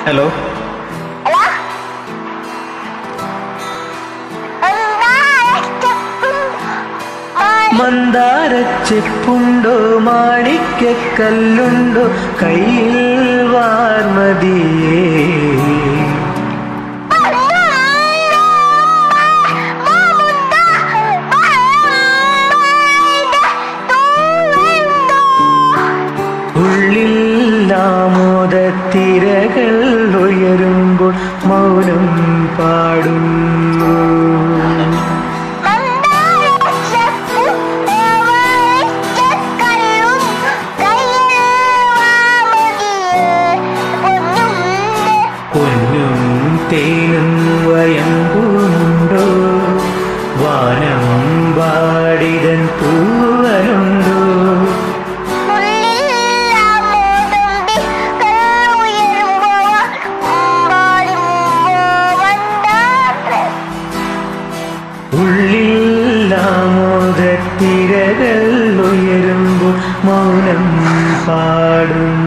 hello hello എന്താ സ്റ്റെപ്പും മന്ദാരച്ചെപ്പുണ്ടോ മാണിക്കല്ലുണ്ടോ കയ്യിൽ വാർമതിയേ ഉള്ളിൽ ആമോദത്തിരകൾ ഉയരുമ്പോൾ മൗനം പാടുന്നു പൊന്നും തേനും വയമ്പുണ്ടോ വാനം പാടിതൻ പൂവനുണ്ടോ ഉള്ളിൽ ആമോദത്തിരകൾ ഉയരുമ്പോൾ മൗനം പാടുന്നു